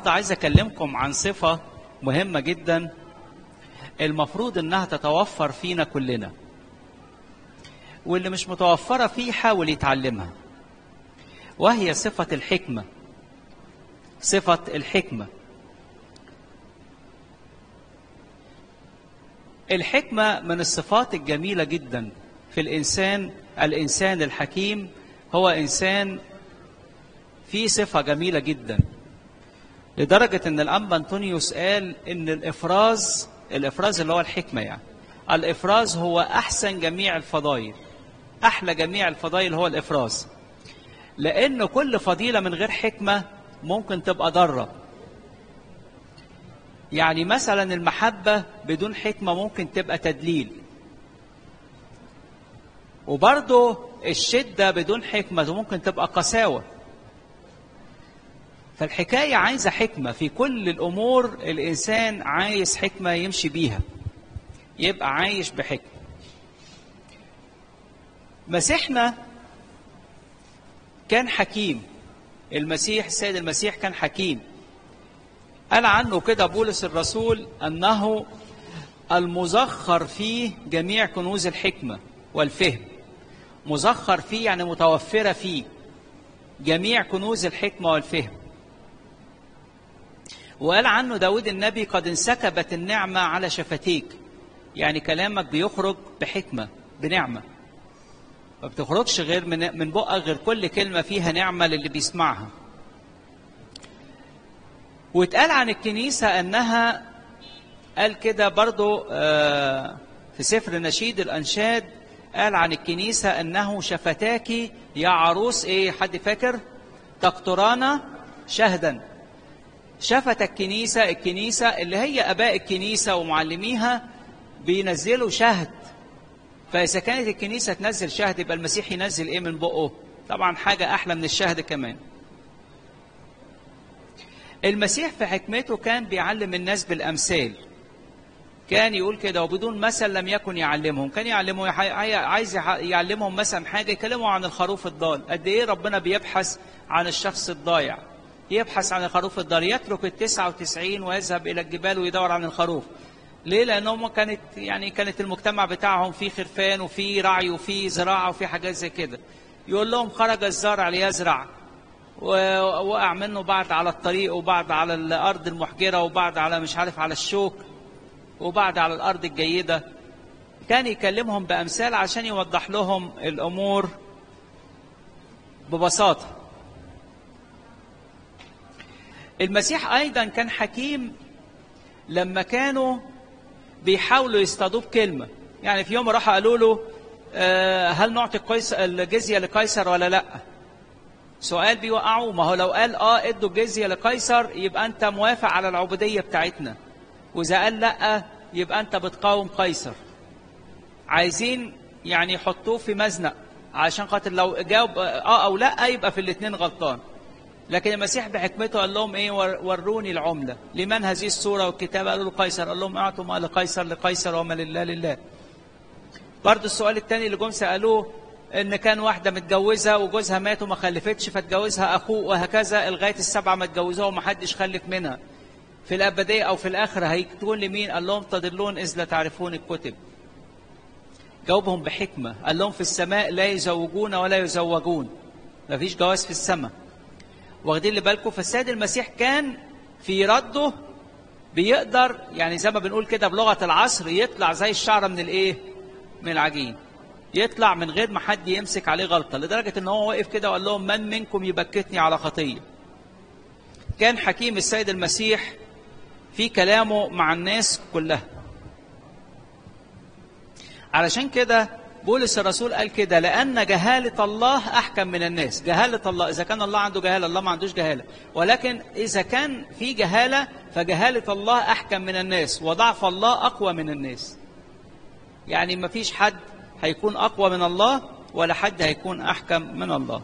النهارده عايز اكلمكم عن صفه مهمه جدا المفروض انها تتوفر فينا كلنا واللي مش متوفره فيه حاول يتعلمها وهي صفه الحكمه صفه الحكمه الحكمه من الصفات الجميله جدا في الانسان الانسان الحكيم هو انسان فيه صفه جميله جدا لدرجه ان الانبا انطونيوس قال ان الافراز الافراز اللي هو الحكمه يعني الافراز هو احسن جميع الفضائل احلى جميع الفضائل هو الافراز لان كل فضيله من غير حكمه ممكن تبقى ضاره يعني مثلا المحبه بدون حكمه ممكن تبقى تدليل وبرضه الشده بدون حكمه ممكن تبقى قساوه فالحكايه عايزه حكمه في كل الامور الانسان عايز حكمه يمشي بيها يبقى عايش بحكمه مسيحنا كان حكيم المسيح السيد المسيح كان حكيم قال عنه كده بولس الرسول انه المزخر فيه جميع كنوز الحكمه والفهم مزخر فيه يعني متوفره فيه جميع كنوز الحكمه والفهم وقال عنه داود النبي قد انسكبت النعمه على شفتيك يعني كلامك بيخرج بحكمه بنعمه ما بتخرجش غير من من بقك غير كل كلمه فيها نعمه للي بيسمعها واتقال عن الكنيسة أنها قال كده برضو في سفر نشيد الأنشاد قال عن الكنيسة أنه شفتاك يا عروس إيه حد فاكر تقطران شهدا شفت الكنيسة الكنيسة اللي هي أباء الكنيسة ومعلميها بينزلوا شهد فإذا كانت الكنيسة تنزل شهد يبقى المسيح ينزل إيه من بقه طبعا حاجة أحلى من الشهد كمان المسيح في حكمته كان بيعلم الناس بالامثال كان يقول كده وبدون مثل لم يكن يعلمهم كان يعلمهم عايز يعلمهم مثلا حاجه يكلموا عن الخروف الضال قد ايه ربنا بيبحث عن الشخص الضايع يبحث عن الخروف الضال يترك التسعة وتسعين ويذهب إلى الجبال ويدور عن الخروف ليه؟ لأنهم كانت يعني كانت المجتمع بتاعهم فيه خرفان وفيه رعي وفيه زراعة وفيه حاجات زي كده. يقول لهم خرج الزارع ليزرع ووقع منه بعض على الطريق وبعض على الارض المحجره وبعض على مش عارف على الشوك وبعض على الارض الجيده كان يكلمهم بامثال عشان يوضح لهم الامور ببساطه المسيح ايضا كان حكيم لما كانوا بيحاولوا يصطادوه بكلمه يعني في يوم راحوا قالوا له هل نعطي الجزيه لقيصر ولا لا سؤال بيوقعوه ما هو لو قال اه ادوا الجزيه لقيصر يبقى انت موافق على العبوديه بتاعتنا واذا قال لا يبقى انت بتقاوم قيصر عايزين يعني يحطوه في مزنق عشان خاطر لو جاوب اه او لا يبقى في الاثنين غلطان لكن المسيح بحكمته قال لهم ايه وروني العمله لمن هذه الصوره والكتابه قالوا له قيصر قال لهم اعطوا ما لقيصر لقيصر وما لله لله برضه السؤال الثاني اللي جم سالوه ان كان واحده متجوزه وجوزها مات وما خلفتش فتجوزها اخوه وهكذا لغايه السبعه ما اتجوزوها وما حدش خلف منها في الابديه او في الاخره هيكتبون لمين قال لهم تضلون اذ لا تعرفون الكتب جاوبهم بحكمه قال لهم في السماء لا يزوجون ولا يزوجون ما فيش جواز في السماء واخدين اللي بالكم فالسيد المسيح كان في رده بيقدر يعني زي ما بنقول كده بلغه العصر يطلع زي الشعره من الايه من العجين يطلع من غير ما حد يمسك عليه غلطة لدرجة ان هو واقف كده وقال لهم من منكم يبكتني على خطية كان حكيم السيد المسيح في كلامه مع الناس كلها علشان كده بولس الرسول قال كده لأن جهالة الله أحكم من الناس جهالة الله إذا كان الله عنده جهالة الله ما عندوش جهالة ولكن إذا كان في جهالة فجهالة الله أحكم من الناس وضعف الله أقوى من الناس يعني ما فيش حد هيكون أقوى من الله ولا حد هيكون أحكم من الله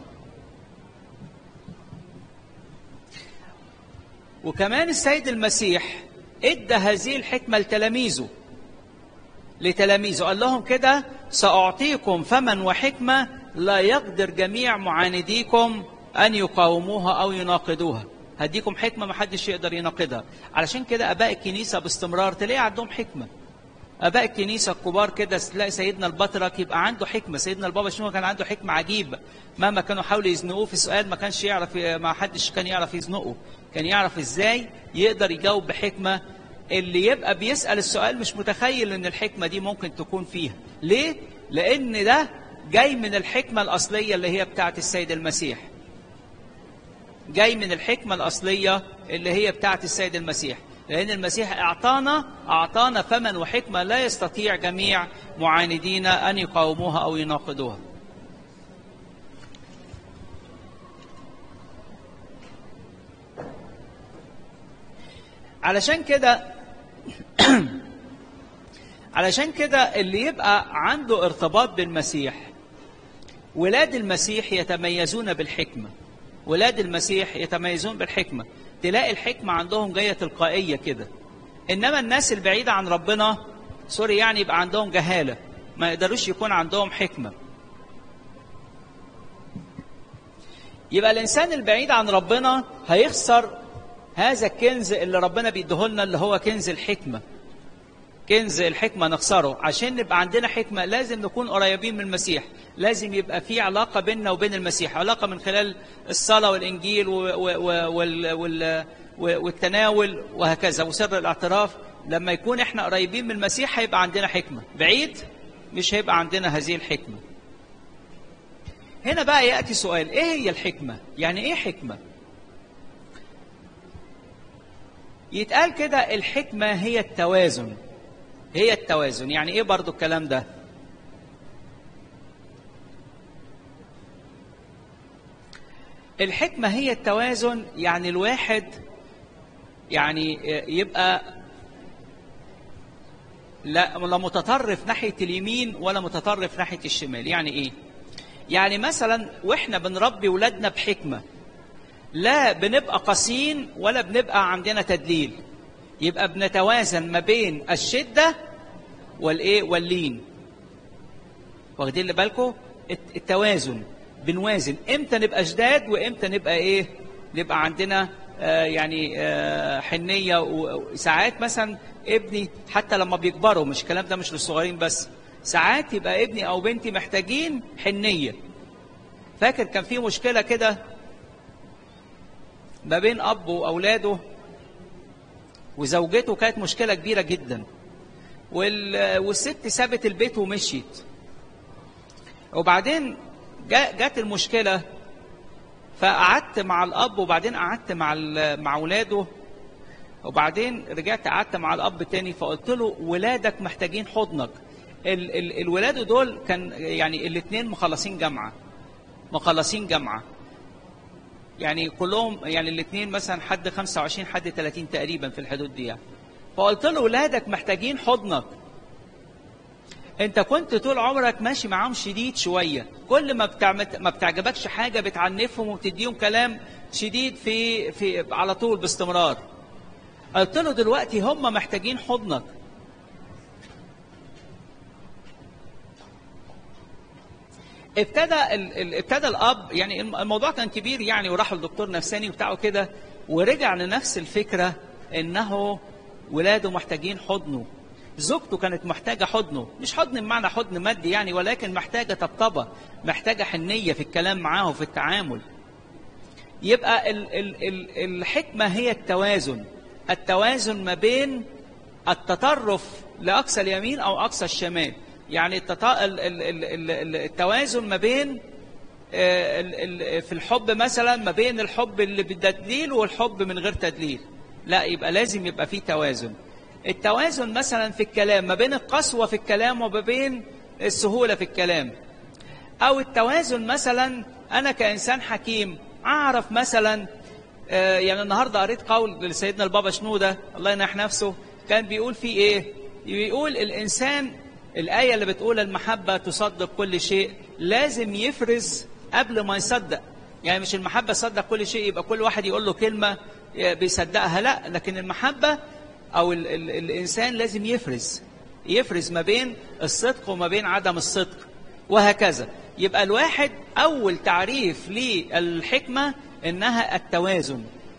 وكمان السيد المسيح ادى هذه الحكمة لتلاميذه لتلاميذه قال لهم كده سأعطيكم فما وحكمة لا يقدر جميع معانديكم أن يقاوموها أو يناقضوها هديكم حكمة محدش يقدر يناقضها علشان كده آباء الكنيسة باستمرار تلاقي عندهم حكمة اباء الكنيسه الكبار كده تلاقي سيدنا البطرك يبقى عنده حكمه سيدنا البابا شنو كان عنده حكمه عجيبه مهما كانوا حاولوا يزنقوه في سؤال ما كانش يعرف ما حدش كان يعرف يزنقه كان يعرف ازاي يقدر يجاوب بحكمه اللي يبقى بيسال السؤال مش متخيل ان الحكمه دي ممكن تكون فيها ليه لان ده جاي من الحكمه الاصليه اللي هي بتاعه السيد المسيح جاي من الحكمه الاصليه اللي هي بتاعه السيد المسيح لأن المسيح أعطانا أعطانا فما وحكمة لا يستطيع جميع معاندين أن يقاوموها أو يناقضوها. علشان كده علشان كده اللي يبقى عنده ارتباط بالمسيح ولاد المسيح يتميزون بالحكمة ولاد المسيح يتميزون بالحكمة تلاقي الحكمة عندهم جاية تلقائية كده إنما الناس البعيدة عن ربنا سوري يعني يبقى عندهم جهالة ما يقدروش يكون عندهم حكمة يبقى الإنسان البعيد عن ربنا هيخسر هذا الكنز اللي ربنا بيديهولنا اللي هو كنز الحكمة كنز الحكمة نخسره عشان نبقى عندنا حكمة لازم نكون قريبين من المسيح لازم يبقى في علاقة بيننا وبين المسيح علاقة من خلال الصلاة والإنجيل والتناول وهكذا وسر الاعتراف لما يكون احنا قريبين من المسيح هيبقى عندنا حكمة بعيد مش هيبقى عندنا هذه الحكمة هنا بقى يأتي سؤال ايه هي الحكمة يعني ايه حكمة يتقال كده الحكمة هي التوازن هي التوازن يعني ايه برضو الكلام ده الحكمة هي التوازن يعني الواحد يعني يبقى لا لا متطرف ناحية اليمين ولا متطرف ناحية الشمال يعني ايه يعني مثلا واحنا بنربي ولادنا بحكمة لا بنبقى قاسيين ولا بنبقى عندنا تدليل يبقى بنتوازن ما بين الشدة والايه واللين واخدين بالكم التوازن بنوازن امتى نبقى شداد وامتى نبقى ايه نبقى عندنا آه يعني آه حنيه وساعات مثلا ابني حتى لما بيكبروا مش الكلام ده مش للصغيرين بس ساعات يبقى ابني او بنتي محتاجين حنيه فاكر كان في مشكله كده ما بين اب واولاده وزوجته كانت مشكله كبيره جدا والست سابت البيت ومشيت وبعدين جت المشكله فقعدت مع الاب وبعدين قعدت مع مع اولاده وبعدين رجعت قعدت مع الاب تاني فقلت له ولادك محتاجين حضنك ال ال الولاد دول كان يعني الاثنين مخلصين جامعه مخلصين جامعه يعني كلهم يعني الاثنين مثلا حد 25 حد 30 تقريبا في الحدود دي يعني. فقلت له ولادك محتاجين حضنك انت كنت طول عمرك ماشي معاهم شديد شويه كل ما بتعمت ما بتعجبكش حاجه بتعنفهم وبتديهم كلام شديد في في على طول باستمرار قلت له دلوقتي هم محتاجين حضنك ابتدى ال... ابتدى الاب يعني الموضوع كان كبير يعني وراح للدكتور نفساني بتاعه كده ورجع لنفس الفكره انه ولاده محتاجين حضنه زوجته كانت محتاجة حضنه مش حضن بمعنى حضن مادي يعني ولكن محتاجة طبطبة محتاجة حنية في الكلام معاه وفي التعامل يبقى ال ال ال الحكمة هي التوازن التوازن ما بين التطرف لأقصى اليمين أو أقصى الشمال يعني التطا... ال ال ال ال التوازن ما بين في الحب مثلا ما بين الحب اللي بالتدليل والحب من غير تدليل لا يبقى لازم يبقى فيه توازن التوازن مثلا في الكلام ما بين القسوة في الكلام وما بين السهولة في الكلام أو التوازن مثلا أنا كإنسان حكيم أعرف مثلا يعني النهاردة قريت قول لسيدنا البابا شنودة الله ينح نفسه كان بيقول فيه إيه بيقول الإنسان الآية اللي بتقول المحبة تصدق كل شيء لازم يفرز قبل ما يصدق يعني مش المحبة تصدق كل شيء يبقى كل واحد يقول له كلمة بيصدقها لا لكن المحبة او ال ال الانسان لازم يفرز يفرز ما بين الصدق وما بين عدم الصدق وهكذا يبقى الواحد اول تعريف للحكمه انها التوازن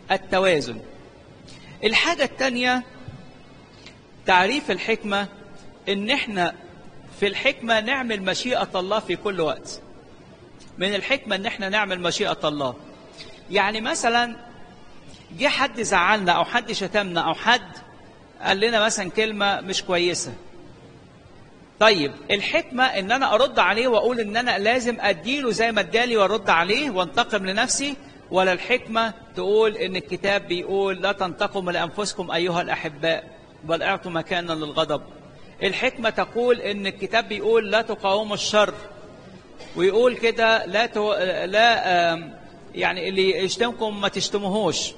التوازن الحاجة التانية تعريف الحكمة ان احنا في الحكمة نعمل مشيئة الله في كل وقت من الحكمة ان احنا نعمل مشيئة الله يعني مثلا جه حد زعلنا او حد شتمنا او حد قال لنا مثلا كلمة مش كويسة طيب الحكمة ان انا ارد عليه واقول ان انا لازم اديله زي ما ادالي وارد عليه وانتقم لنفسي ولا الحكمة تقول ان الكتاب بيقول لا تنتقموا لانفسكم ايها الاحباء بل اعطوا مكانا للغضب الحكمة تقول ان الكتاب بيقول لا تقاوموا الشر ويقول كده لا تو... لا آم، يعني اللي يشتمكم ما تشتموهوش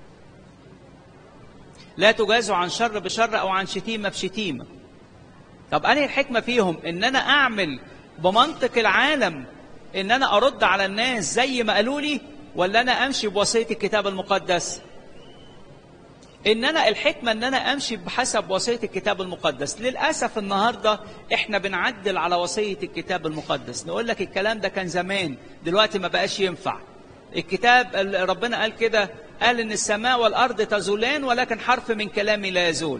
لا تجازوا عن شر بشر او عن شتيمه بشتيمه طب انهي الحكمه فيهم ان انا اعمل بمنطق العالم ان انا ارد على الناس زي ما قالوا لي ولا انا امشي بوصيه الكتاب المقدس ان انا الحكمه ان انا امشي بحسب وصيه الكتاب المقدس للاسف النهارده احنا بنعدل على وصيه الكتاب المقدس نقول لك الكلام ده كان زمان دلوقتي ما بقاش ينفع الكتاب ال- ربنا قال كده قال ان السماء والارض تزولان ولكن حرف من كلامي لا يزول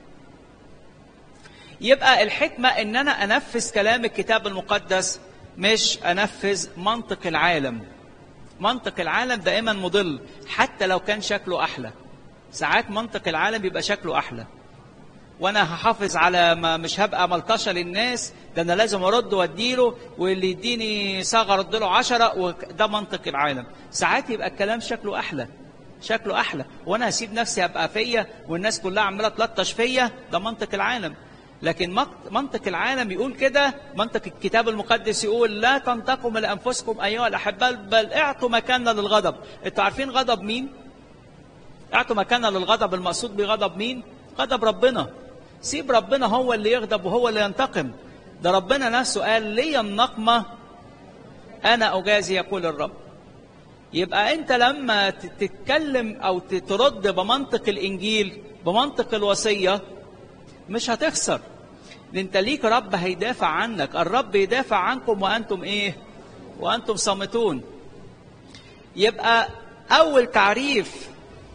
يبقى الحكمه ان انا انفذ كلام الكتاب المقدس مش انفذ منطق العالم منطق العالم دائما مضل حتى لو كان شكله احلى ساعات منطق العالم بيبقى شكله احلى وانا هحافظ على ما مش هبقى ملطشه للناس ده انا لازم ارد واديله واللي يديني صاغه ارد له 10 وده منطق العالم ساعات يبقى الكلام شكله احلى شكله احلى وانا هسيب نفسي ابقى فيا والناس كلها عماله تلطش فيا ده منطق العالم لكن مق- منطق العالم يقول كده منطق الكتاب المقدس يقول لا تنتقموا لانفسكم ايها الاحباء بل اعطوا مكانا للغضب انتوا عارفين غضب مين اعطوا مكانا للغضب المقصود بغضب مين غضب ربنا سيب ربنا هو اللي يغضب وهو اللي ينتقم ده ربنا نفسه قال لي النقمة أنا أجازي يقول الرب يبقى أنت لما ت- تتكلم أو ت- ترد بمنطق الإنجيل بمنطق الوصية مش هتخسر ده انت ليك رب هيدافع عنك الرب يدافع عنكم وأنتم إيه وأنتم صامتون يبقى أول تعريف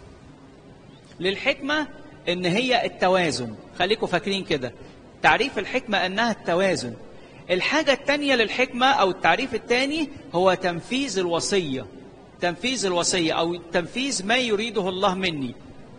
للحكمة إن هي التوازن خليكم فاكرين كده تعريف الحكمة أنها التوازن الحاجة التانية للحكمة أو التعريف التاني هو تنفيذ الوصية تنفيذ الوصية أو تنفيذ ما يريده الله مني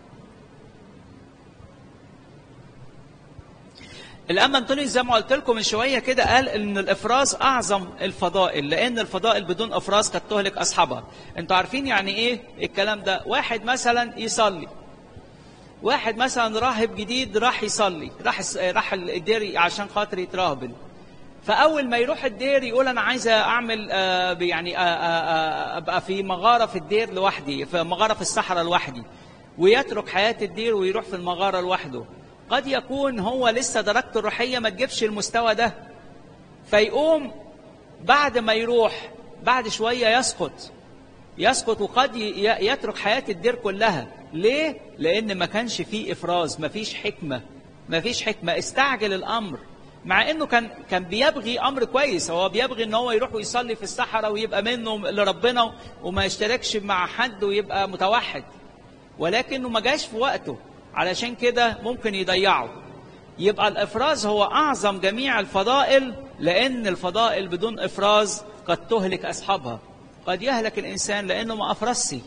الأما أنطونيوس زي ما قلت لكم من شوية كده قال إن الإفراز أعظم الفضائل لأن الفضائل بدون إفراز قد تهلك أصحابها أنتوا عارفين يعني إيه الكلام ده واحد مثلا يصلي واحد مثلا راهب جديد راح يصلي راح راح الدير عشان خاطر يتراهبن فاول ما يروح الدير يقول انا عايز اعمل آه، يعني آه، آه، آه، ابقى في مغاره في الدير لوحدي في مغاره في الصحراء لوحدي ويترك حياه الدير ويروح في المغاره لوحده قد يكون هو لسه درجته الروحيه ما تجيبش المستوى ده فيقوم بعد ما يروح بعد شويه يسقط يسقط وقد ي- يترك حياة الدير كلها ليه؟ لأن ما كانش فيه إفراز ما فيش حكمة ما فيش حكمة استعجل الأمر مع انه كان كان بيبغي امر كويس هو بيبغي ان هو يروح ويصلي في الصحراء ويبقى منه لربنا وما يشتركش مع حد ويبقى متوحد ولكنه ما جاش في وقته علشان كده ممكن يضيعه يبقى الافراز هو اعظم جميع الفضائل لان الفضائل بدون افراز قد تهلك اصحابها قد يهلك الانسان لانه ما افرزش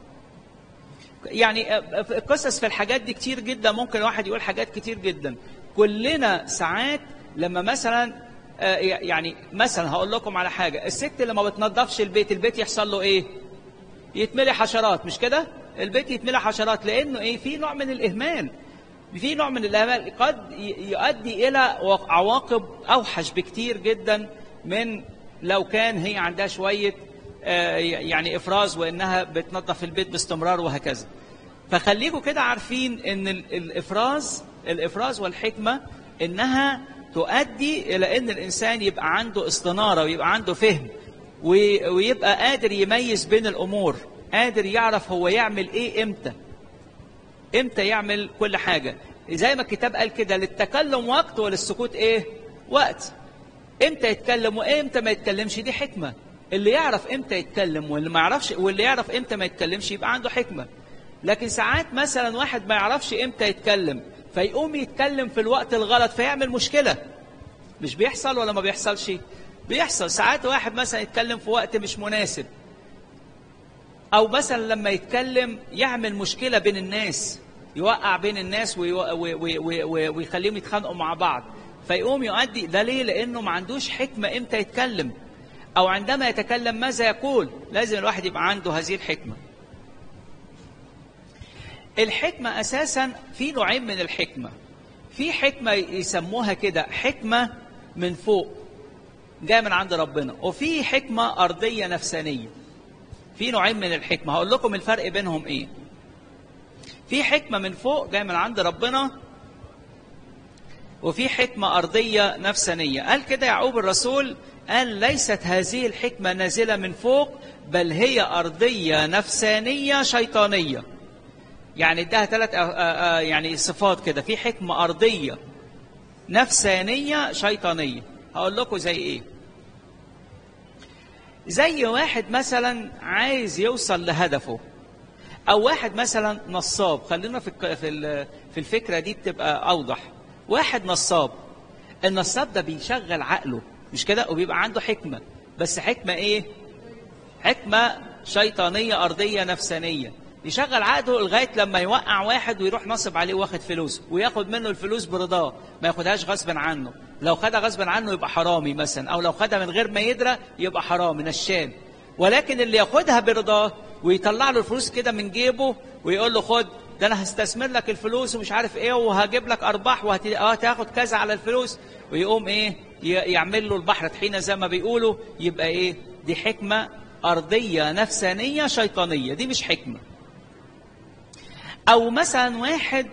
يعني قصص في الحاجات دي كتير جدا ممكن واحد يقول حاجات كتير جدا كلنا ساعات لما مثلا آه، يعني مثلا هقول لكم على حاجه الست اللي ما بتنظفش البيت البيت يحصل له ايه يتملي حشرات مش كده البيت يتملي حشرات لانه ايه في نوع من الاهمال في نوع من الاهمال قد ي- يؤدي الى عواقب اوحش بكتير جدا من لو كان هي عندها شويه آه، يعني افراز وانها بتنظف البيت باستمرار وهكذا فخليكم كده عارفين ان ال- الافراز الافراز والحكمه انها تؤدي الى ان الانسان يبقى عنده استناره ويبقى عنده فهم وي- ويبقى قادر يميز بين الامور قادر يعرف هو يعمل ايه امتى امتى يعمل كل حاجه زي ما الكتاب قال كده للتكلم وقت وللسكوت ايه وقت امتى يتكلم وامتى ما يتكلمش دي حكمه اللي يعرف امتى يتكلم واللي ما يعرفش واللي يعرف امتى ما يتكلمش يبقى عنده حكمه لكن ساعات مثلا واحد ما يعرفش امتى يتكلم فيقوم يتكلم في الوقت الغلط فيعمل مشكلة مش بيحصل ولا ما بيحصلش بيحصل ساعات واحد مثلا يتكلم في وقت مش مناسب او مثلا لما يتكلم يعمل مشكلة بين الناس يوقع بين الناس ويو- وي- وي- وي- وي- ويخليهم يتخانقوا مع بعض فيقوم يؤدي ده ليه لانه ما عندوش حكمة امتى يتكلم او عندما يتكلم ماذا يقول لازم الواحد يبقى عنده هذه الحكمة الحكمة أساسا في نوعين من الحكمة في حكمة يسموها كده حكمة من فوق جاية من عند ربنا وفي حكمة أرضية نفسانية في نوعين من الحكمة هقول لكم الفرق بينهم إيه في حكمة من فوق جاية من عند ربنا وفي حكمة أرضية نفسانية قال كده يعقوب الرسول قال ليست هذه الحكمة نازلة من فوق بل هي أرضية نفسانية شيطانية يعني اداها ثلاث يعني صفات كده في حكمة أرضية نفسانية شيطانية هقول لكم زي إيه زي واحد مثلا عايز يوصل لهدفه او واحد مثلا نصاب خلينا في الك- في ال- في الفكره دي بتبقى اوضح واحد نصاب النصاب ده بيشغل عقله مش كده وبيبقى عنده حكمه بس حكمه ايه حكمه شيطانيه ارضيه نفسانيه يشغل عقله لغايه لما يوقع واحد ويروح نصب عليه واخد فلوس وياخد منه الفلوس برضاه ما ياخدهاش غصبا عنه لو خدها غصبا عنه يبقى حرامي مثلا او لو خدها من غير ما يدرى يبقى حرامي نشال ولكن اللي ياخدها برضاه ويطلع له الفلوس كده من جيبه ويقول له خد ده انا هستثمر لك الفلوس ومش عارف ايه وهجيب لك ارباح وهتاخد كذا على الفلوس ويقوم ايه ي- يعمل له البحر طحينه زي ما بيقولوا يبقى ايه دي حكمه ارضيه نفسانيه شيطانيه دي مش حكمه او مثلا واحد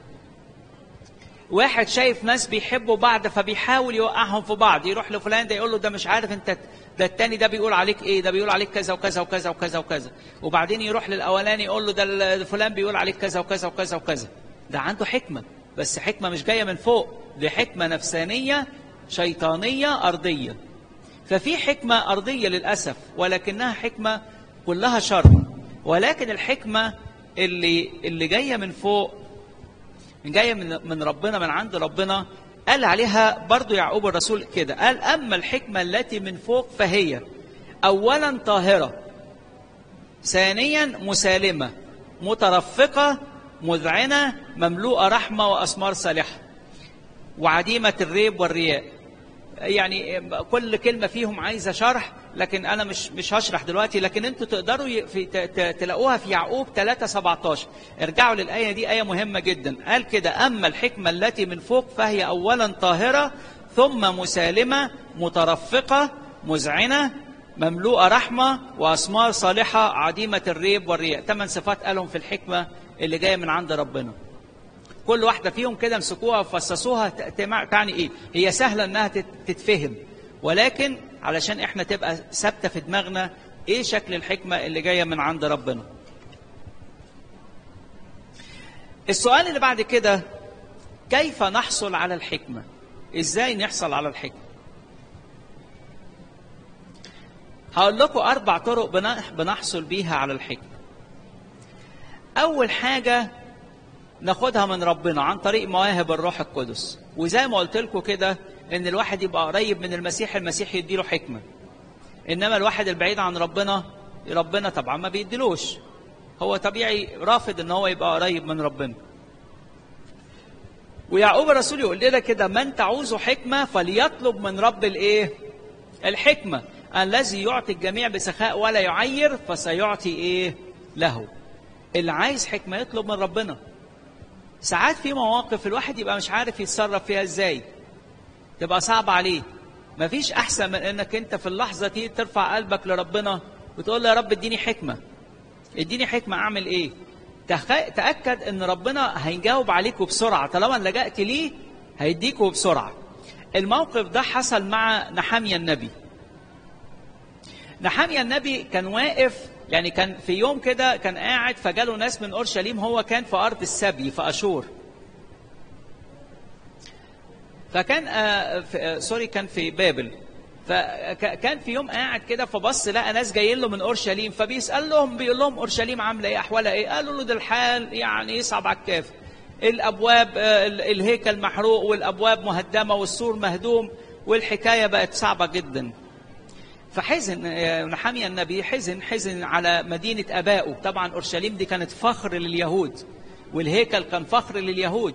واحد شايف ناس بيحبوا بعض فبيحاول يوقعهم في بعض يروح لفلان ده يقول له ده مش عارف انت ده التاني ده بيقول عليك ايه ده بيقول عليك كذا وكذا وكذا وكذا وكذا وبعدين يروح للاولاني يقول له ده ال- فلان بيقول عليك كذا وكذا وكذا وكذا ده عنده حكمه بس حكمه مش جايه من فوق دي حكمه نفسانيه شيطانيه ارضيه ففي حكمه ارضيه للاسف ولكنها حكمه كلها شر ولكن الحكمه اللي اللي جايه من فوق جايه من من ربنا من عند ربنا قال عليها برضو يعقوب الرسول كده قال اما الحكمه التي من فوق فهي اولا طاهره ثانيا مسالمه مترفقه مذعنه مملوءه رحمه واسمار صالحه وعديمه الريب والرياء يعني كل كلمة فيهم عايزة شرح لكن أنا مش مش هشرح دلوقتي لكن أنتوا تقدروا ي- في ت- ت- تلاقوها في يعقوب 3 17 ارجعوا للآية دي آية مهمة جدا قال كده أما الحكمة التي من فوق فهي أولا طاهرة ثم مسالمة مترفقة مذعنة مملوءة رحمة وأسمار صالحة عديمة الريب والرياء ثمان صفات قالهم في الحكمة اللي جاية من عند ربنا كل واحدة فيهم كده امسكوها وفصصوها ت- تمع- تعني ايه هي سهلة انها تت- تتفهم ولكن علشان احنا تبقى ثابتة في دماغنا ايه شكل الحكمة اللي جاية من عند ربنا السؤال اللي بعد كده كيف نحصل على الحكمة ازاي نحصل على الحكمة هقول لكم اربع طرق بن- بنحصل بيها على الحكمة اول حاجة ناخدها من ربنا عن طريق مواهب الروح القدس وزي ما قلت لكم كده ان الواحد يبقى قريب من المسيح المسيح يديله حكمه انما الواحد البعيد عن ربنا ربنا طبعا ما بيديلوش هو طبيعي رافض ان هو يبقى قريب من ربنا ويعقوب الرسول يقول لنا كده من تعوز حكمه فليطلب من رب الايه الحكمه الذي يعطي الجميع بسخاء ولا يعير فسيعطي ايه له اللي عايز حكمه يطلب من ربنا ساعات في مواقف الواحد يبقى مش عارف يتصرف فيها ازاي تبقى صعبة عليه مفيش احسن من انك انت في اللحظة دي ترفع قلبك لربنا وتقول له يا رب اديني حكمة اديني حكمة اعمل ايه تخ... تأكد ان ربنا هيجاوب عليك بسرعة طالما لجأت ليه هيديكوا بسرعة الموقف ده حصل مع نحامية النبي نحامية النبي كان واقف يعني كان في يوم كده كان قاعد فجاله ناس من اورشليم هو كان في ارض السبي في اشور فكان آه في آه سوري كان في بابل فكان في يوم قاعد كده فبص لقى ناس جايين له من اورشليم فبيسال لهم بيقول لهم اورشليم عامله ايه احوالها ايه قالوا له ده الحال يعني يصعب على الكافر الابواب آه، الهيكل محروق والابواب مهدمه والسور مهدوم والحكايه بقت صعبه جدا فحزن آه، نحميا النبي حزن حزن على مدينه ابائه طبعا اورشليم دي كانت فخر لليهود والهيكل كان فخر لليهود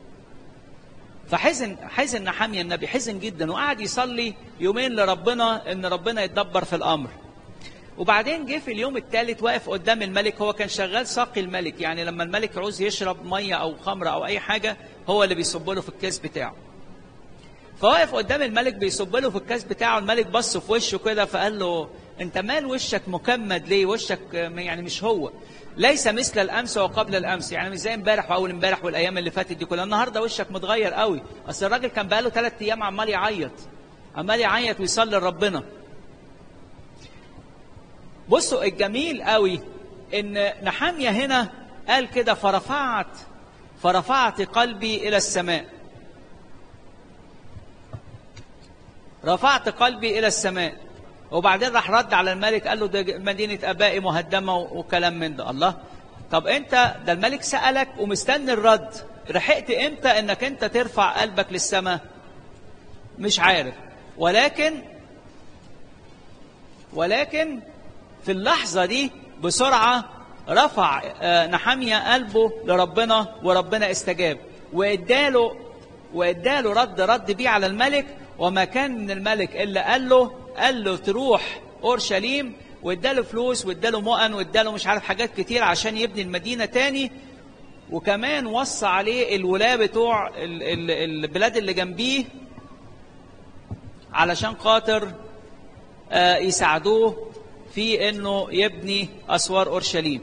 فحزن حزن نحميا النبي حزن جدا وقعد يصلي يومين لربنا ان ربنا يتدبر في الامر وبعدين جه في اليوم الثالث واقف قدام الملك هو كان شغال ساقي الملك يعني لما الملك عاوز يشرب ميه او خمره او اي حاجه هو اللي بيصب له في الكاس بتاعه فواقف قدام الملك بيصب له في الكاس بتاعه الملك بص في وشه كده فقال له انت مال وشك مكمد ليه وشك يعني مش هو ليس مثل الامس وقبل الامس يعني مش زي امبارح واول امبارح والايام اللي فاتت دي كلها النهارده وشك متغير قوي اصل الراجل كان بقاله ثلاث ايام عمال يعيط عمال يعيط ويصلي لربنا بصوا الجميل قوي ان نحامية هنا قال كده فرفعت فرفعت قلبي الى السماء رفعت قلبي الى السماء وبعدين راح رد على الملك قال له ده مدينة ابائي مهدمة وكلام من ده الله طب انت ده الملك سألك ومستني الرد لحقت امتى انك انت ترفع قلبك للسماء مش عارف ولكن ولكن في اللحظة دي بسرعة رفع آه، نحمية قلبه لربنا وربنا استجاب واداله واداله رد رد بيه على الملك وما كان من الملك الا قال له قال له تروح اورشليم واداله فلوس واداله مؤن واداله مش عارف حاجات كتير عشان يبني المدينه تاني وكمان وصى عليه الولاة بتوع ال- ال- البلاد اللي جنبيه علشان خاطر آه، يساعدوه في انه يبني اسوار اورشليم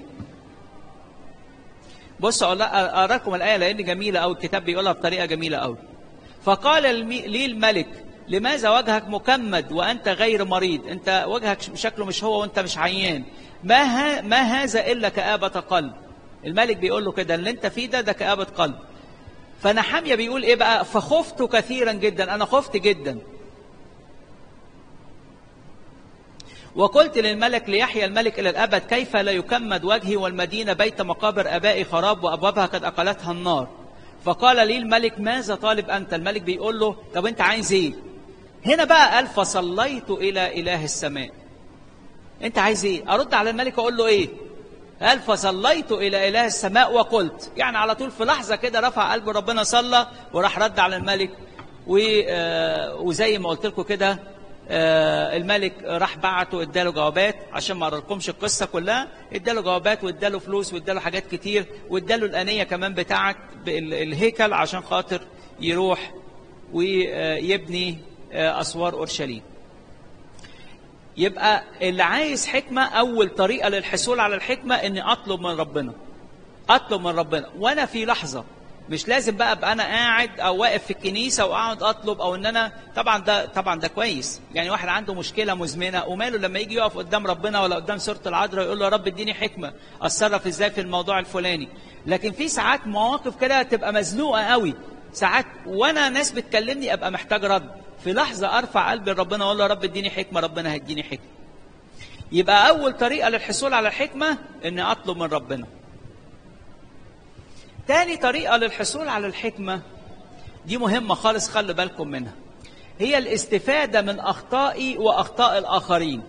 بصوا أقول- اقراكم الايه لان جميله قوي الكتاب بيقولها بطريقه جميله قوي فقال المي- لي الملك لماذا وجهك مكمد وانت غير مريض انت وجهك شكله مش هو وانت مش عيان ما ها ما هذا الا كآبة قلب الملك بيقول له كده اللي انت فيه ده ده كآبة قلب فنحمية بيقول ايه بقى فخفت كثيرا جدا انا خفت جدا وقلت للملك ليحيى الملك إلى الأبد كيف لا يكمد وجهي والمدينة بيت مقابر أبائي خراب وأبوابها قد أقلتها النار فقال لي الملك ماذا طالب أنت الملك بيقول له طب أنت عايز إيه هنا بقى قال فصليت إلى إله السماء أنت عايز إيه أرد على الملك وأقول له إيه قال فصليت إلى إله السماء وقلت يعني على طول في لحظة كده رفع قلب ربنا صلى وراح رد على الملك و- آه، وزي ما قلت لكم كده آه، الملك راح بعته اداله جوابات عشان ما اقرلكمش القصه كلها اداله جوابات واداله فلوس واداله حاجات كتير واداله الانيه كمان بتاعه ال- الهيكل عشان خاطر يروح ويبني آه، اسوار اورشليم يبقى اللي عايز حكمه اول طريقه للحصول على الحكمه اني اطلب من ربنا اطلب من ربنا وانا في لحظه مش لازم بقى ابقى انا قاعد او واقف في الكنيسه واقعد اطلب او ان انا طبعا ده طبعا ده كويس يعني واحد عنده مشكله مزمنه وماله لما يجي يقف قدام ربنا ولا قدام سوره العذراء يقول له يا رب اديني حكمه اتصرف ازاي في الموضوع الفلاني لكن في ساعات مواقف كده تبقى مزنوقه قوي ساعات وانا ناس بتكلمني ابقى محتاج رد في لحظه ارفع قلبي لربنا واقول له يا رب اديني حكمه ربنا هيديني حكمه يبقى اول طريقه للحصول على الحكمه اني اطلب من ربنا تاني طريقة للحصول على الحكمة دي مهمة خالص خلي بالكم منها هي الاستفادة من أخطائي وأخطاء الآخرين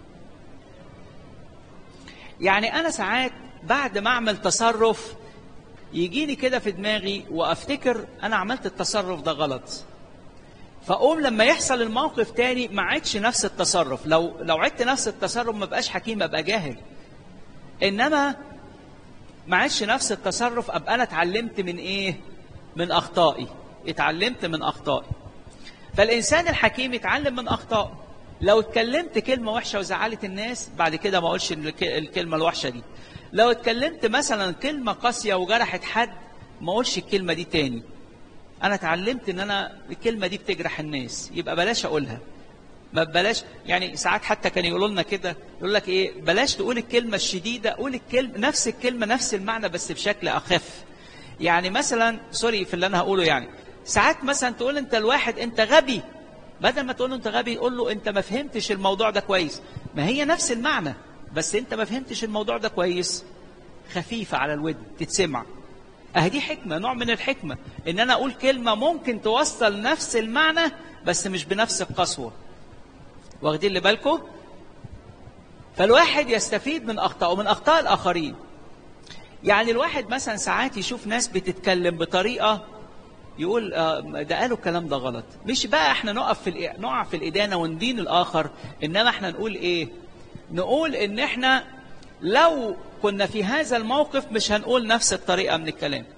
يعني أنا ساعات بعد ما أعمل تصرف يجيني كده في دماغي وأفتكر أنا عملت التصرف ده غلط فأقوم لما يحصل الموقف تاني ما عدش نفس التصرف لو لو عدت نفس التصرف ما بقاش حكيم أبقى جاهل إنما ما عادش نفس التصرف ابقى انا اتعلمت من ايه من اخطائي اتعلمت من اخطائي فالانسان الحكيم يتعلم من اخطائه لو اتكلمت كلمه وحشه وزعلت الناس بعد كده ما اقولش الك- الكلمه الوحشه دي لو اتكلمت مثلا كلمه قاسيه وجرحت حد ما اقولش الكلمه دي تاني انا اتعلمت ان انا الكلمه دي بتجرح الناس يبقى بلاش اقولها ما بلاش يعني ساعات حتى كانوا يقولوا لنا كده يقول لك ايه بلاش تقول الكلمه الشديده قول الكلمه نفس الكلمه نفس المعنى بس بشكل اخف يعني مثلا سوري في اللي انا هقوله يعني ساعات مثلا تقول انت الواحد انت غبي بدل ما تقول له انت غبي قول له انت ما فهمتش الموضوع ده كويس ما هي نفس المعنى بس انت ما فهمتش الموضوع ده كويس خفيفة على الودن تتسمع اهي دي حكمة نوع من الحكمة ان انا اقول كلمة ممكن توصل نفس المعنى بس مش بنفس القسوة واخدين اللي بالكم فالواحد يستفيد من اخطائه ومن اخطاء الاخرين يعني الواحد مثلا ساعات يشوف ناس بتتكلم بطريقة يقول آه، ده قالوا الكلام ده غلط مش بقى احنا نقف في الإ- نقع في الإدانة وندين الآخر إنما احنا نقول إيه نقول إن احنا لو كنا في هذا الموقف مش هنقول نفس الطريقة من الكلام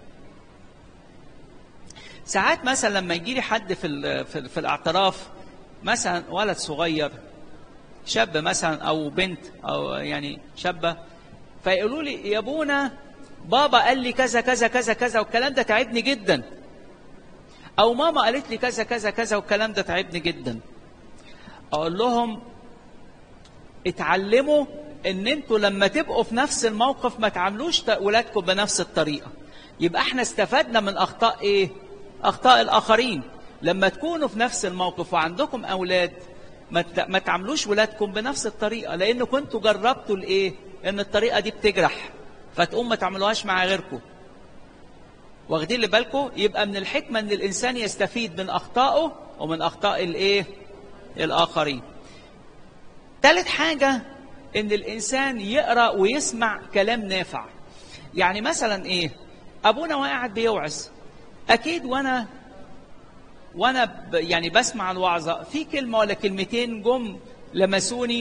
ساعات مثلا لما يجي لي حد في ال- في, ال- في الاعتراف مثلا ولد صغير شاب مثلا او بنت او يعني شابه فيقولوا لي يا ابونا بابا قال لي كذا كذا كذا كذا والكلام ده تعبني جدا او ماما قالت لي كذا كذا كذا والكلام ده تعبني جدا اقول لهم اتعلموا ان انتوا لما تبقوا في نفس الموقف ما تعاملوش ت- ولادكم بنفس الطريقه يبقى احنا استفدنا من اخطاء ايه اخطاء الاخرين لما تكونوا في نفس الموقف وعندكم اولاد ما ت- ما تعاملوش ولادكم بنفس الطريقه لان كنتوا جربتوا الايه ان الطريقه دي بتجرح فتقوم ما تعملوهاش مع غيركم واخدين اللي بالكم يبقى من الحكمه ان الانسان يستفيد من اخطائه ومن اخطاء الايه الاخرين ثالث حاجه ان الانسان يقرا ويسمع كلام نافع يعني مثلا ايه ابونا وقاعد بيوعظ اكيد وانا وانا ب يعني بسمع الوعظه في كلمه ولا كلمتين جم لمسوني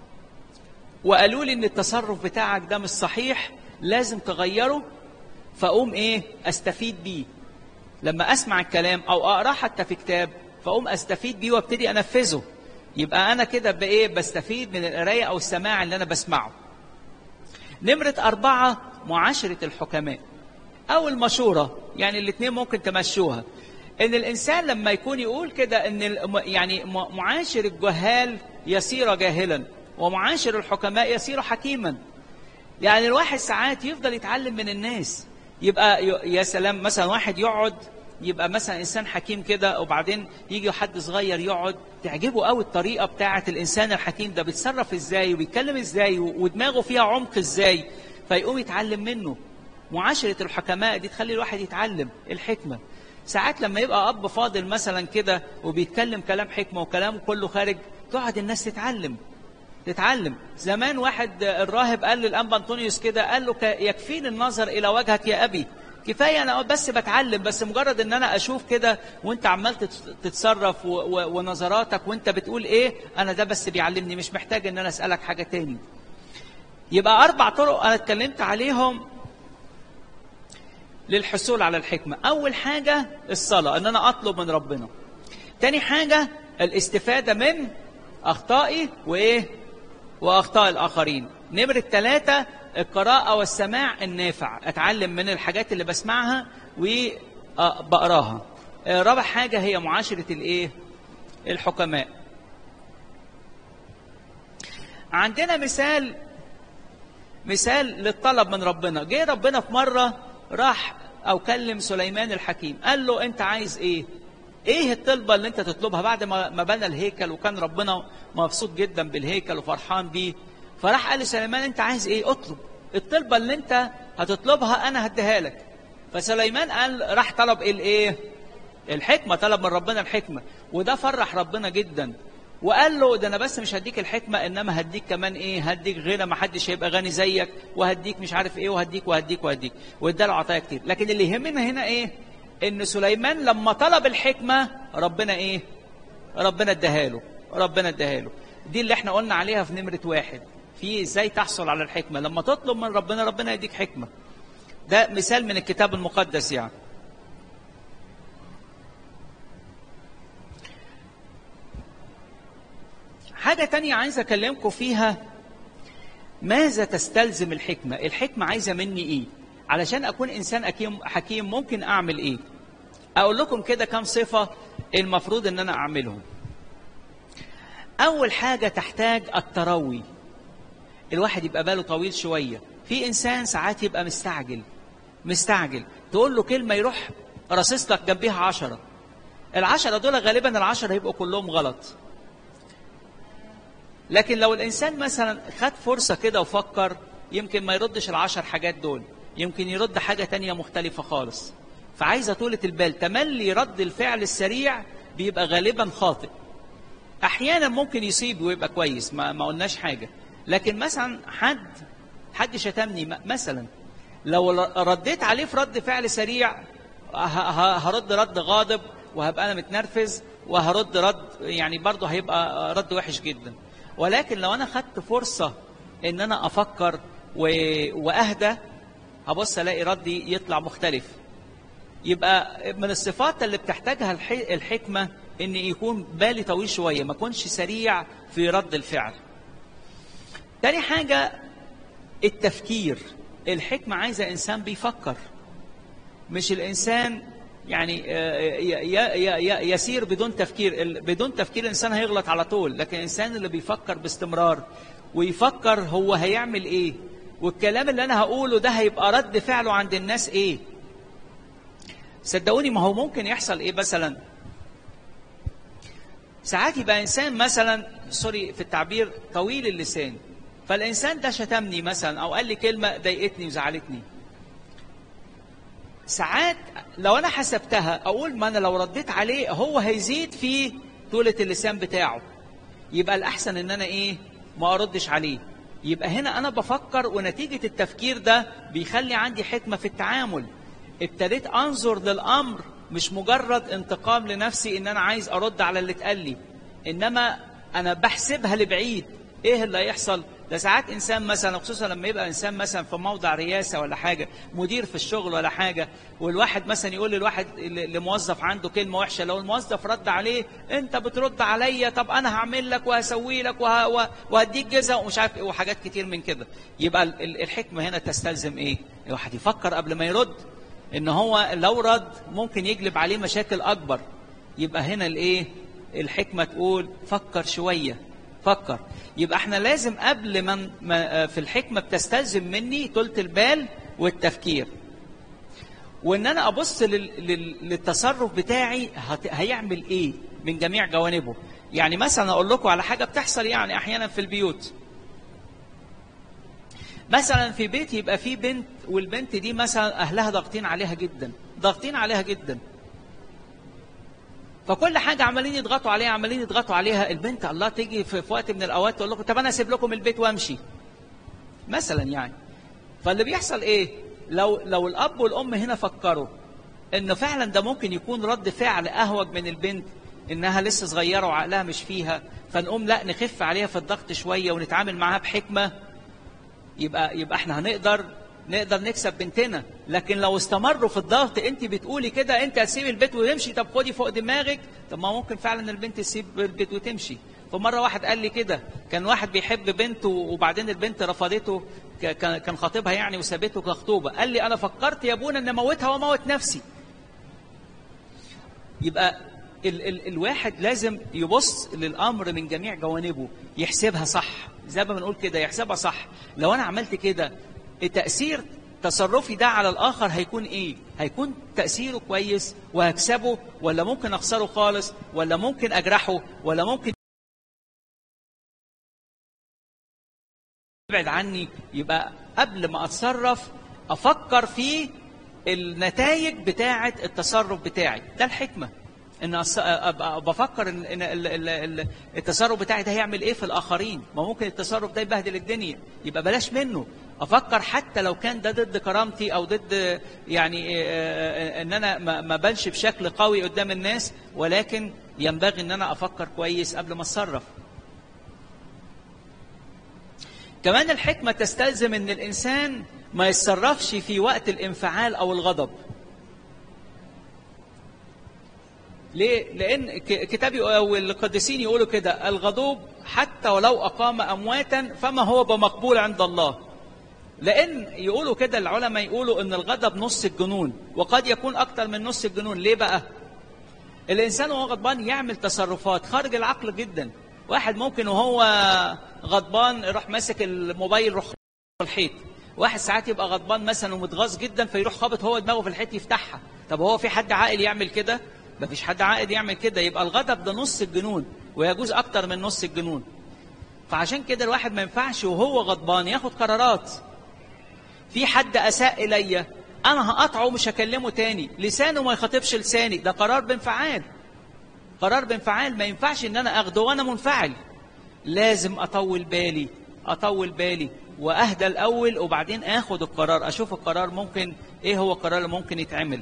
وقالوا لي ان التصرف بتاعك ده مش صحيح لازم تغيره فاقوم ايه استفيد بيه لما اسمع الكلام او اقراه حتى في كتاب فاقوم استفيد بيه وابتدي انفذه يبقى انا كده بايه بستفيد من القرايه او السماع اللي انا بسمعه نمره اربعه معاشره الحكماء او المشوره يعني الاثنين ممكن تمشوها ان الانسان لما يكون يقول كده ان الم- يعني م- معاشر الجهال يصير جاهلا ومعاشر الحكماء يصير حكيما يعني الواحد ساعات يفضل يتعلم من الناس يبقى ي- يا سلام مثلا واحد يقعد يبقى مثلا انسان حكيم كده وبعدين يجي حد صغير يقعد تعجبه قوي الطريقه بتاعه الانسان الحكيم ده بيتصرف ازاي وبيتكلم ازاي و- ودماغه فيها عمق ازاي فيقوم يتعلم منه معاشره الحكماء دي تخلي الواحد يتعلم الحكمه ساعات لما يبقى اب فاضل مثلا كده وبيتكلم كلام حكمه وكلامه كله خارج تقعد الناس تتعلم تتعلم زمان واحد الراهب قال للانبا انطونيوس كده قال له ك- يكفيني النظر الى وجهك يا ابي كفايه انا بس بتعلم بس مجرد ان انا اشوف كده وانت عمال تت- تتصرف و- و- ونظراتك وانت بتقول ايه انا ده بس بيعلمني مش محتاج ان انا اسالك حاجه تاني يبقى اربع طرق انا اتكلمت عليهم للحصول على الحكمه اول حاجه الصلاه ان انا اطلب من ربنا تاني حاجه الاستفاده من اخطائي وايه واخطاء الاخرين نمره ثلاثة القراءة والسماع النافع اتعلم من الحاجات اللي بسمعها وبقراها رابع حاجة هي معاشرة الايه الحكماء عندنا مثال مثال للطلب من ربنا جه ربنا في مرة راح او كلم سليمان الحكيم قال له انت عايز ايه ايه الطلبه اللي انت تطلبها بعد ما ما بنى الهيكل وكان ربنا مبسوط جدا بالهيكل وفرحان بيه فراح قال لسليمان انت عايز ايه اطلب الطلبه اللي انت هتطلبها انا هديها لك فسليمان قال راح طلب الايه الحكمه طلب من ربنا الحكمه وده فرح ربنا جدا وقال له ده انا بس مش هديك الحكمه انما هديك كمان ايه هديك غنى ما حدش هيبقى غني زيك وهديك مش عارف ايه وهديك وهديك وهديك واداله عطايا كتير لكن اللي يهمنا هنا ايه ان سليمان لما طلب الحكمه ربنا ايه ربنا اداها له ربنا اداها له دي اللي احنا قلنا عليها في نمره واحد في ازاي تحصل على الحكمه لما تطلب من ربنا ربنا يديك حكمه ده مثال من الكتاب المقدس يعني حاجة تانية عايز أكلمكم فيها ماذا تستلزم الحكمة الحكمة عايزة مني إيه علشان أكون إنسان حكيم, حكيم ممكن أعمل إيه أقول لكم كده كم صفة المفروض إن أنا أعملهم أول حاجة تحتاج التروي الواحد يبقى باله طويل شوية في إنسان ساعات يبقى مستعجل مستعجل تقول له كلمة يروح رصص لك جنبيها عشرة العشرة دول غالبا العشرة هيبقوا كلهم غلط لكن لو الإنسان مثلا خد فرصة كده وفكر يمكن ما يردش العشر حاجات دول يمكن يرد حاجة تانية مختلفة خالص فعايزة طولة البال تملي رد الفعل السريع بيبقى غالبا خاطئ أحيانا ممكن يصيب ويبقى كويس ما, ما قلناش حاجة لكن مثلا حد حد شتمني م- مثلا لو ر- رديت عليه في رد فعل سريع ه- ه- هرد رد غاضب وهبقى انا متنرفز وهرد رد يعني برضه هيبقى رد وحش جدا ولكن لو انا خدت فرصه ان انا افكر و- واهدى هبص الاقي ردي يطلع مختلف يبقى من الصفات اللي بتحتاجها الح- الحكمه ان يكون بالي طويل شويه ما اكونش سريع في رد الفعل تاني حاجه التفكير الحكمه عايزه انسان بيفكر مش الانسان يعني آه، ي- ي- ي- يسير بدون تفكير ال- بدون تفكير الانسان هيغلط على طول لكن الانسان اللي بيفكر باستمرار ويفكر هو هيعمل ايه والكلام اللي انا هقوله ده هيبقى رد فعله عند الناس ايه صدقوني ما هو ممكن يحصل ايه مثلا ساعات يبقى انسان مثلا سوري في التعبير طويل اللسان فالانسان ده شتمني مثلا او قال لي كلمه ضايقتني وزعلتني ساعات لو انا حسبتها اقول ما انا لو رديت عليه هو هيزيد في طولة اللسان بتاعه يبقى الاحسن ان انا ايه ما اردش عليه يبقى هنا انا بفكر ونتيجة التفكير ده بيخلي عندي حكمة في التعامل ابتديت انظر للامر مش مجرد انتقام لنفسي ان انا عايز ارد على اللي اتقال لي انما انا بحسبها لبعيد ايه اللي هيحصل ده ساعات انسان مثلا خصوصا لما يبقى انسان مثلا في موضع رئاسه ولا حاجه مدير في الشغل ولا حاجه والواحد مثلا يقول للواحد ل- لموظف عنده كلمه وحشه لو الموظف رد عليه انت بترد عليا طب انا هعمل لك وهسوي لك وه- وه- وهديك جزاء ومش عارف ايه وحاجات كتير من كده يبقى ال- ال- الحكمه هنا تستلزم ايه الواحد يفكر قبل ما يرد ان هو لو رد ممكن يجلب عليه مشاكل اكبر يبقى هنا الايه الحكمه تقول فكر شويه فكر يبقى احنا لازم قبل ما ما- في الحكمه بتستلزم مني طولة البال والتفكير وان انا ابص لل- لل- للتصرف بتاعي هت- هيعمل ايه من جميع جوانبه يعني مثلا اقول لكم على حاجه بتحصل يعني احيانا في البيوت مثلا في بيت يبقى في بنت والبنت دي مثلا اهلها ضاغطين عليها جدا ضاغطين عليها جدا فكل حاجه عمالين يضغطوا عليها عمالين يضغطوا عليها البنت الله تيجي في, في وقت من الاوقات تقول لكم طب انا اسيب لكم البيت وامشي مثلا يعني فاللي بيحصل ايه لو لو الاب والام هنا فكروا انه فعلا ده ممكن يكون رد فعل اهوج من البنت انها لسه صغيره وعقلها مش فيها فنقوم لا نخف عليها في الضغط شويه ونتعامل معاها بحكمه يبقى يبقى احنا هنقدر نقدر نكسب بنتنا لكن لو استمروا في الضغط انت بتقولي كده انت هتسيب البيت وتمشي طب خدي فوق دماغك طب ما ممكن فعلا البنت تسيب البيت وتمشي فمره واحد قال لي كده كان واحد بيحب بنته وبعدين البنت رفضته ك- كان كان خطيبها يعني وسابته كخطوبه قال لي انا فكرت يا ابونا ان اموتها واموت نفسي يبقى ال ال الواحد لازم يبص للامر من جميع جوانبه يحسبها صح زي ما بنقول كده يحسبها صح لو انا عملت كده تاثير تصرفي ده على الاخر هيكون ايه هيكون تاثيره كويس وهكسبه ولا ممكن اخسره خالص ولا ممكن اجرحه ولا ممكن يبعد عني يبقى قبل ما اتصرف افكر في النتائج بتاعه التصرف بتاعي ده الحكمه ان أص- ابقى بفكر ان إن ال- ال- ال- التصرف بتاعي ده هيعمل ايه في الاخرين ما ممكن التصرف ده يبهدل الدنيا يبقى بلاش منه افكر حتى لو كان ده ضد كرامتي او ضد يعني آه، آه، ان انا ما ما بانش بشكل قوي قدام الناس ولكن ينبغي ان انا افكر كويس قبل ما اتصرف كمان الحكمة تستلزم ان الانسان ما يتصرفش في وقت الانفعال او الغضب ليه؟ لأن ك- كتاب أو القديسين يقولوا كده الغضوب حتى ولو أقام أمواتا فما هو بمقبول عند الله. لأن يقولوا كده العلماء يقولوا إن الغضب نص الجنون وقد يكون أكتر من نص الجنون، ليه بقى؟ الإنسان وهو غضبان يعمل تصرفات خارج العقل جدا. واحد ممكن وهو غضبان يروح ماسك الموبايل يروح الحيط. واحد ساعات يبقى غضبان مثلا ومتغاظ جدا فيروح خابط هو دماغه في الحيط يفتحها. طب هو في حد عاقل يعمل كده؟ مفيش حد عاقل يعمل كده يبقى الغضب ده نص الجنون ويجوز اكتر من نص الجنون فعشان كده الواحد ما ينفعش وهو غضبان ياخد قرارات في حد اساء الي انا هقطعه ومش هكلمه تاني لسانه ما يخاطبش لساني ده قرار بانفعال قرار بانفعال ما ينفعش ان انا اخده وانا منفعل لازم اطول بالي اطول بالي واهدى الاول وبعدين اخد القرار اشوف القرار ممكن ايه هو القرار اللي ممكن يتعمل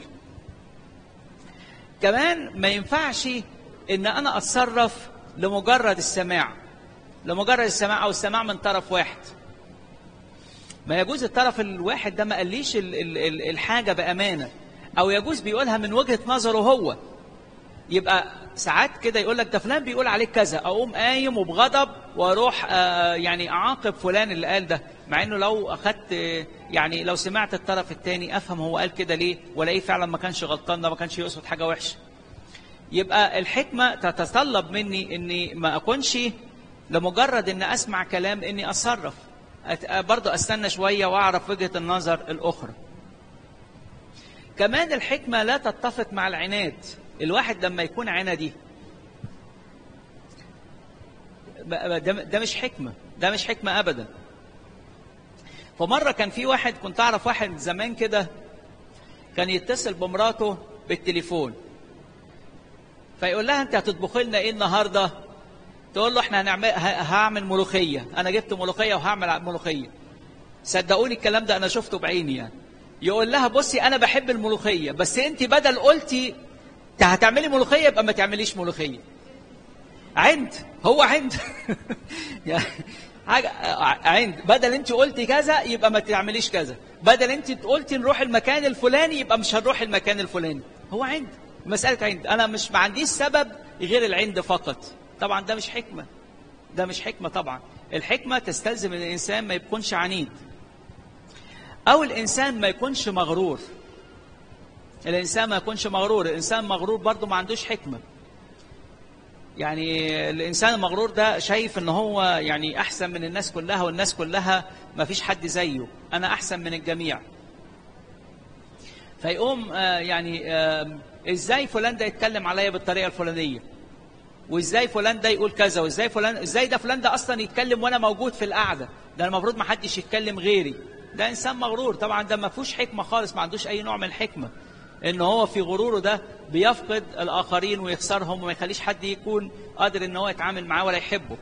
كمان ما ينفعش ان انا اتصرف لمجرد السماع لمجرد السماع او السماع من طرف واحد ما يجوز الطرف الواحد ده ما قاليش ال- ال- ال- الحاجه بامانه او يجوز بيقولها من وجهه نظره هو يبقى ساعات كده يقول لك ده فلان بيقول عليك كذا اقوم قايم وبغضب واروح آه، يعني اعاقب فلان اللي قال ده مع انه لو اخدت آه، يعني لو سمعت الطرف الثاني افهم هو قال كده ليه والاقيه فعلا ما كانش غلطان ده ما كانش يقصد حاجه وحشه يبقى الحكمه تتطلب مني اني ما اكونش لمجرد ان اسمع كلام اني اتصرف أت- برضه استنى شويه واعرف وجهه النظر الاخرى كمان الحكمة لا تتفق مع العناد الواحد لما يكون عنادي ده ده مش حكمة ده مش حكمة أبدا فمرة كان في واحد كنت أعرف واحد زمان كده كان يتصل بمراته بالتليفون فيقول لها أنت هتطبخي لنا إيه النهاردة تقول له احنا هنعمل ه- هعمل ملوخية أنا جبت ملوخية وهعمل ملوخية صدقوني الكلام ده أنا شفته بعيني يعني يقول لها بصي انا بحب الملوخيه بس انت بدل قلتي ت- هتعملي ملوخيه يبقى ما تعمليش ملوخيه عند هو عند يعني حاجه ع- عند بدل انت قلتي كذا يبقى ما تعمليش كذا بدل انت قلتي نروح المكان الفلاني يبقى مش هنروح المكان الفلاني هو عند مساله عند انا مش ما عنديش سبب غير العند فقط طبعا ده مش حكمه ده مش حكمه طبعا الحكمه تستلزم ان الانسان ما يكونش عنيد او الانسان ما يكونش مغرور الانسان ما يكونش مغرور الانسان مغرور برضه ما عندوش حكمه يعني الانسان المغرور ده شايف ان هو يعني احسن من الناس كلها والناس كلها ما فيش حد زيه انا احسن من الجميع فيقوم آه، يعني آه، ازاي فلان ده يتكلم عليا بالطريقه الفلانيه وازاي فلان ده يقول كذا وازاي فلان ازاي ده فلان ده اصلا يتكلم وانا موجود في القعده ده المفروض ما حدش يتكلم غيري ده انسان مغرور طبعا ده ما فيهوش حكمه خالص ما عندوش اي نوع من الحكمه ان هو في غروره ده بيفقد الاخرين ويخسرهم وما يخليش حد يكون قادر ان هو يتعامل معاه ولا يحبه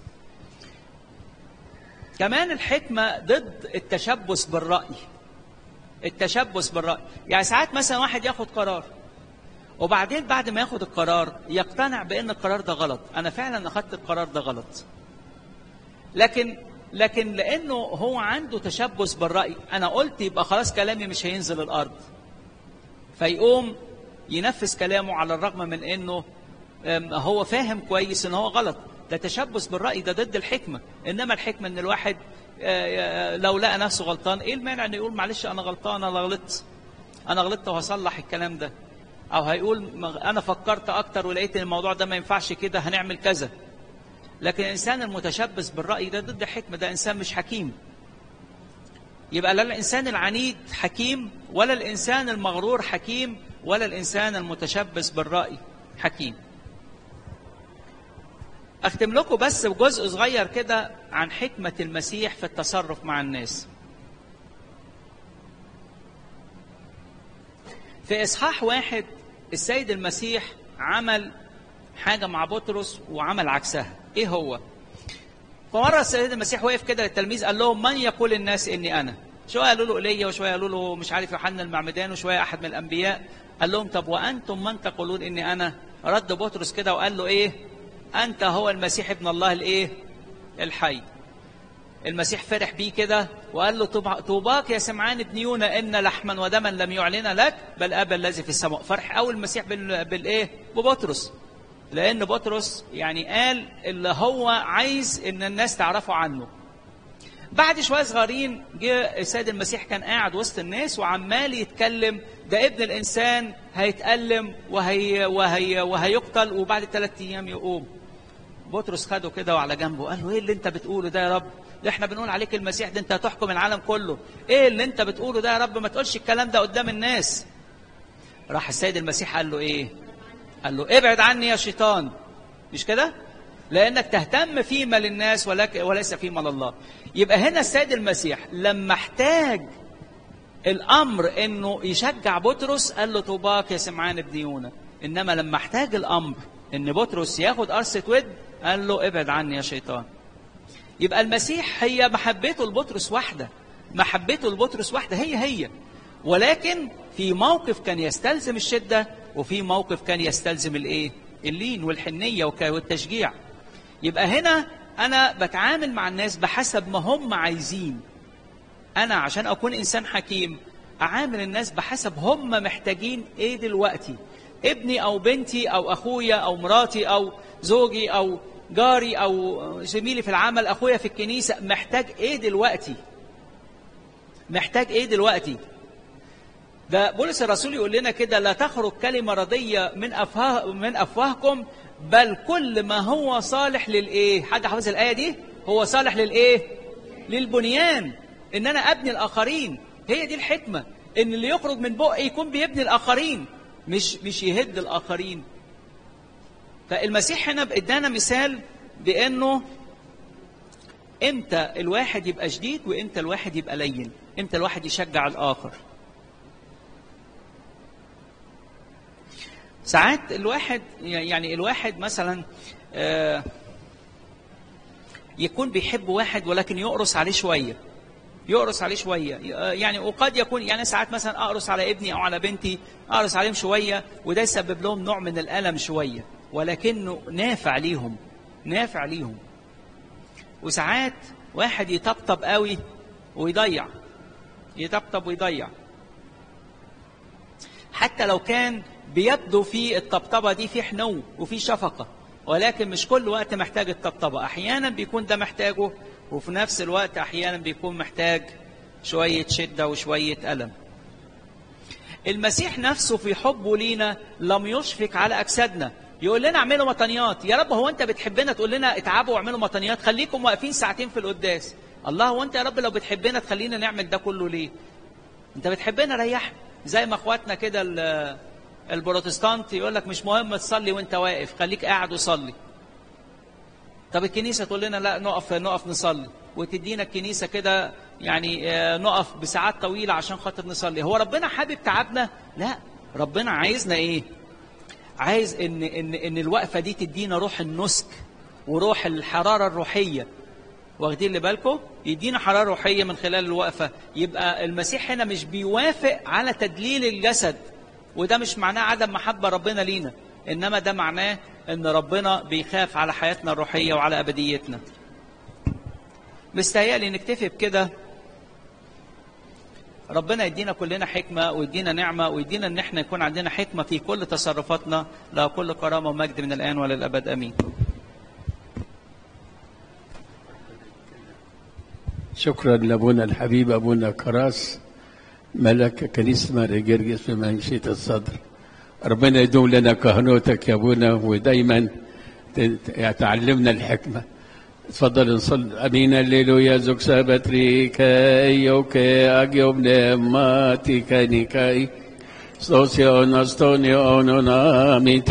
كمان الحكمه ضد التشبث بالراي التشبث بالراي يعني ساعات مثلا واحد ياخد قرار وبعدين بعد ما ياخد القرار يقتنع بان القرار ده غلط انا فعلا اخدت القرار ده غلط لكن لكن لانه هو عنده تشبث بالراي انا قلت يبقى خلاص كلامي مش هينزل الارض فيقوم ينفذ كلامه على الرغم من انه أم، هو فاهم كويس ان هو غلط ده تشبث بالراي ده ضد الحكمه انما الحكمه ان الواحد آه، آه، لو لقى نفسه غلطان ايه المانع انه يقول معلش انا غلطان انا غلطت انا غلطت وهصلح الكلام ده او هيقول ما- انا فكرت اكتر ولقيت ان الموضوع ده ما ينفعش كده هنعمل كذا لكن الانسان المتشبث بالراي ده ضد الحكمه ده انسان مش حكيم يبقى لا الانسان العنيد حكيم ولا الانسان المغرور حكيم ولا الانسان المتشبث بالراي حكيم اختم لكم بس بجزء صغير كده عن حكمه المسيح في التصرف مع الناس في اصحاح واحد السيد المسيح عمل حاجه مع بطرس وعمل عكسها ايه هو فمره السيد المسيح وقف كده للتلميذ قال لهم من يقول الناس اني انا شويه قالوا له ايليا وشويه قالوا له مش عارف يوحنا المعمدان وشويه احد من الانبياء قال لهم طب وانتم من تقولون اني انا رد بطرس كده وقال له ايه انت هو المسيح ابن الله الايه الحي المسيح فرح بيه كده وقال له طوب- طوباك يا سمعان ابن يونا ان لحما ودما لم يعلن لك بل ابا الذي في السماء فرح اول المسيح بال- بالايه ببطرس لان بطرس يعني قال اللي هو عايز ان الناس تعرفه عنه بعد شويه صغيرين جه السيد المسيح كان قاعد وسط الناس وعمال يتكلم ده ابن الانسان هيتألم وهي وهي وهيقتل وبعد ثلاث ايام يقوم بطرس خده كده وعلى جنبه قال له ايه اللي انت بتقوله ده يا رب ده احنا بنقول عليك المسيح ده انت هتحكم العالم كله ايه اللي انت بتقوله ده يا رب ما تقولش الكلام ده قدام الناس راح السيد المسيح قال له ايه قال له ابعد عني يا شيطان مش كده لانك تهتم فيما للناس ولك وليس فيما لله يبقى هنا السيد المسيح لما احتاج الامر انه يشجع بطرس قال له طوباك يا سمعان ابن يونا انما لما احتاج الامر ان بطرس ياخد قرصه ود قال له ابعد عني يا شيطان يبقى المسيح هي محبته لبطرس واحده محبته لبطرس واحده هي هي ولكن في موقف كان يستلزم الشده وفي موقف كان يستلزم الايه اللين والحنيه والتشجيع يبقى هنا انا بتعامل مع الناس بحسب ما هم عايزين انا عشان اكون انسان حكيم اعامل الناس بحسب هم محتاجين ايه دلوقتي ابني او بنتي او اخويا او مراتي او زوجي او جاري او زميلي في العمل اخويا في الكنيسه محتاج ايه دلوقتي محتاج ايه دلوقتي ده بولس الرسول يقول لنا كده لا تخرج كلمه رضيه من افواه من افواهكم بل كل ما هو صالح للايه حد حافظ الايه دي هو صالح للايه للبنيان ان انا ابني الاخرين هي دي الحكمه ان اللي يخرج من بقي يكون بيبني الاخرين مش مش يهد الاخرين فالمسيح هنا ادانا مثال بانه امتى الواحد يبقى شديد وامتى الواحد يبقى لين امتى الواحد يشجع الاخر ساعات الواحد يعني الواحد مثلا آه يكون بيحب واحد ولكن يقرص عليه شويه يقرص عليه شويه يعني وقد يكون يعني ساعات مثلا اقرص على ابني او على بنتي اقرص عليهم شويه وده يسبب لهم نوع من الالم شويه ولكنه نافع ليهم نافع ليهم وساعات واحد يطبطب قوي ويضيع يطبطب ويضيع حتى لو كان بيبدو في الطبطبه دي في حنو وفي شفقه ولكن مش كل وقت محتاج الطبطبه احيانا بيكون ده محتاجه وفي نفس الوقت احيانا بيكون محتاج شويه شده وشويه الم المسيح نفسه في حبه لينا لم يشفق على اجسادنا يقول لنا اعملوا مطنيات يا رب هو انت بتحبنا تقول لنا اتعبوا واعملوا مطنيات خليكم واقفين ساعتين في القداس الله هو انت يا رب لو بتحبنا تخلينا نعمل ده كله ليه انت بتحبنا ريحنا زي ما اخواتنا كده البروتستانت يقول لك مش مهم تصلي وانت واقف خليك قاعد وصلي طب الكنيسة تقول لنا لا نقف نقف نصلي وتدينا الكنيسة كده يعني نقف بساعات طويلة عشان خاطر نصلي هو ربنا حابب تعبنا لا ربنا عايزنا ايه عايز ان ان ان الوقفة دي تدينا روح النسك وروح الحرارة الروحية واخدين اللي بالكم يدينا حرارة روحية من خلال الوقفة يبقى المسيح هنا مش بيوافق على تدليل الجسد وده مش معناه عدم محبة ربنا لينا إنما ده معناه إن ربنا بيخاف على حياتنا الروحية وعلى أبديتنا مستهيألي نكتفي بكده ربنا يدينا كلنا حكمة ويدينا نعمة ويدينا إن احنا يكون عندنا حكمة في كل تصرفاتنا له كل كرامة ومجد من الآن وللأبد آمين شكرا لابونا الحبيب ابونا كراس ملك كنيسة ماري جرجس في منشية الصدر ربنا يدوم لنا كهنوتك يا ابونا ودايما تعلمنا الحكمة تفضل نصل امين الليلويا زوك سابتري كاي اوكي اجيوب نماتي كاني كاي سوسيو نستونيو اونونا